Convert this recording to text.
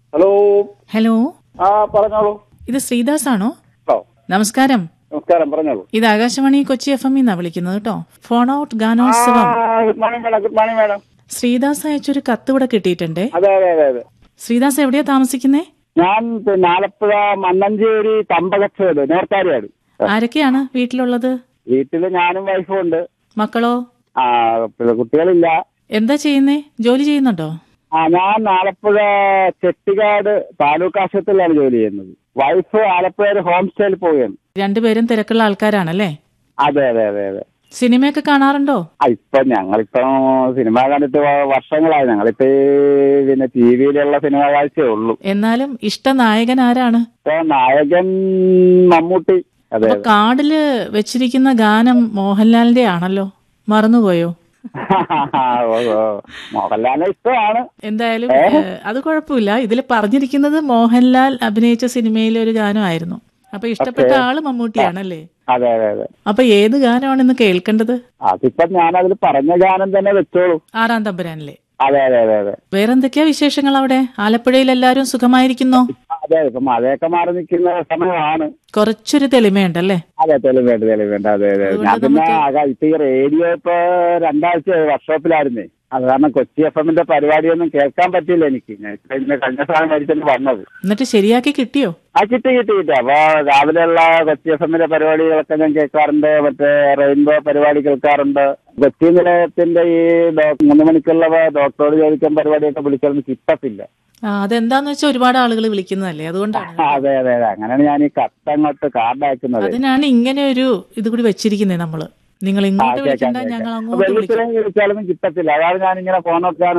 Hello hello ആ പറഞ്ഞോളൂ ഇത് ശ്രീദാസ് ആണോ ഓ നമസ്കാരം നമസ്കാരം പറഞ്ഞോളൂ ഇത് ആകാശവാണി കൊച്ചി എഫ് എം എന്നാ വിളിക്കുന്നത് കേട്ടോ ഫോൺ ഔട്ട് ആ ഗാനോത്സവം good morning madam good morning madam Sreedas അയച്ചൊരു കത്ത് ഇവിടെ കിട്ടിയിട്ടുണ്ടേ അതെ അതെ അതെ അതെ ശ്രീദാസ് എവിടെയാ താമസിക്കുന്നേ ഞാൻ പിന്നെ ആലപ്പുഴ മണ്ണഞ്ചേരി തമ്പകച്ചേട് നേർക്കാരിയാട് ആരൊക്കെയാണ് വീട്ടിലുള്ളത് വീട്ടില് ഞാനും വൈഫും ഉണ്ട് മക്കളോ ആ പിന്നെ കുട്ടികളില്ല എന്താ ചെയ്യുന്നേ ജോലി ചെയ്യുന്നുണ്ടോ ആ ഞാൻ ആലപ്പുഴ ചെട്ടിക്കാട് താലൂക്ക് ആശുപത്രിയിലാണ് ജോലി ചെയ്യുന്നത് വൈഫ് ആലപ്പുഴ ഒരു ഹോം സ്റ്റേയിൽ പോവുകയാണ് രണ്ടുപേരും തിരക്കുള്ള ആൾക്കാരാണല്ലേ അതെ അതെ അതെ അതെ സിനിമയൊക്കെ കാണാറുണ്ടോ ആ ഇപ്പൊ ഞങ്ങളിപ്പോ സിനിമ കണ്ടിട്ട് വ- വർഷങ്ങളായി ഞങ്ങളിപ്പോ ഈ പിന്നെ ടി വിയിലുള്ള സിനിമ കാഴ്ചയേ ഉള്ളൂ എന്നാലും ഇഷ്ട നായകൻ ആരാണ് ഇപ്പൊ നായകൻ മമ്മൂട്ടി അതെ അപ്പൊ കാർഡില് വെച്ചിരിക്കുന്ന ഗാനം മോഹൻലാലിന്റെ ആണല്ലോ മറന്നുപോയോ ഓ, ഓ. മോഹൻലാലിനെ ഇഷ്ടമാണ് എന്തായാലും ഏഹ്, അത് കുഴപ്പമില്ല ഇതിൽ പറഞ്ഞിരിക്കുന്നത് മോഹൻലാൽ അഭിനയിച്ച സിനിമയിലെ ഒരു ഗാനമായിരുന്നു അപ്പൊ ഇഷ്ടപ്പെട്ട ആള് മമ്മൂട്ടിയാണല്ലേ അതെ അതെ അതെ അപ്പൊ ഏത് ഗാനമാണ് ഇന്ന് കേൾക്കേണ്ടത് അതിപ്പോ ഞാനതിൽ പറഞ്ഞ ഗാനം തന്നെ വെച്ചോളൂ ആറാം തമ്പുരാനിലെ അതെ അതെ അതെ അതെ വേറെന്തൊക്കെയാ വിശേഷങ്ങൾ അവിടെ ആലപ്പുഴയിൽ എല്ലാരും സുഖമായിരിക്കുന്നോ അതെ ഇപ്പൊ മഴയൊക്കെ മാറി നിൽക്കുന്ന സമയമാണ് കുറച്ചൊരു തെളിമയുണ്ടല്ലേ അതെ തെളിവേണ്ട തെളിവേണ്ട അതെ അതെ ഞാൻ പിന്നെ ആകാ ഇപ്പൊ ഈ റേഡിയോ ഇപ്പൊ രണ്ടാഴ്ച വർക്ക്ഷോപ്പിലായിരുന്നേ അത് കാരണം കൊച്ചി എഫ് എമ്മിന്റെ പരിപാടിയൊന്നും കേൾക്കാൻ പറ്റിയില്ല എനിക്ക് ഞാൻ ഇപ്പൊ ഇന്ന് കഴിഞ്ഞ സാധനം മേടിച്ചിട്ട് വന്നത് എന്നിട്ട് ശരിയാക്കി കിട്ടിയോ ആ കിട്ടി കിട്ടി കിട്ടി അപ്പൊ രാവിലെയുള്ള കൊച്ചി എഫ് എമ്മിന്റെ പരിപാടികളൊക്കെ ഞാൻ കേൾക്കാറുണ്ട് മറ്റേ റെയിൻബോ പരിപാടി കേൾക്കാറുണ്ട് കൊച്ചി നിലയത്തിന്റെ ഈ ഡോ- മൂന്ന് മണിക്കുള്ള ഡോക്ടറോട് ചോദിക്കാൻ പരിപാടിയൊക്കെ വിളിച്ചാലും കിട്ടത്തില്ല ആ അതെന്താന്ന് വെച്ചാൽ ഒരുപാട് ആളുകൾ വിളിക്കുന്നതല്ലേ അതുകൊണ്ടാണ് അതെ അതെ അതെ അങ്ങനെയാണ് ഞാൻ ഈ കത്തങ്ങോട്ട് കാർഡ് അയക്കുന്നത് അതിനാണ് ഇങ്ങനെ ഒരു ഇത് കൂടി വെച്ചിരിക്കുന്നത് നമ്മള് നിങ്ങൾ ഇങ്ങോട്ട് വിളിക്കണ്ട ഞങ്ങൾ അങ്ങോട്ട് വിളിക്കാം വെള്ളിത്തിരം വിളിച്ചാലൊന്നും കിട്ടത്തില്ല അതാണ് ഞാൻ ഇങ്ങനെ ഫോൺ നോക്കാൻ